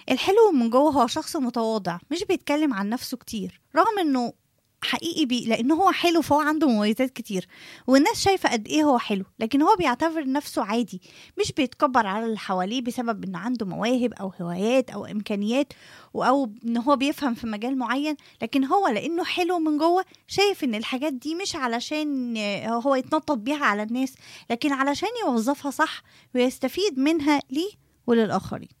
الحلو من جوه هو شخص متواضع مش بيتكلم عن نفسه كتير رغم انه حقيقي بي لانه هو حلو فهو عنده مميزات كتير والناس شايفه قد ايه هو حلو لكن هو بيعتبر نفسه عادي مش بيتكبر على اللي حواليه بسبب انه عنده مواهب او هوايات او امكانيات او ان هو بيفهم في مجال معين لكن هو لانه حلو من جوه شايف ان الحاجات دي مش علشان هو يتنطط بيها على الناس لكن علشان يوظفها صح ويستفيد منها ليه وللاخرين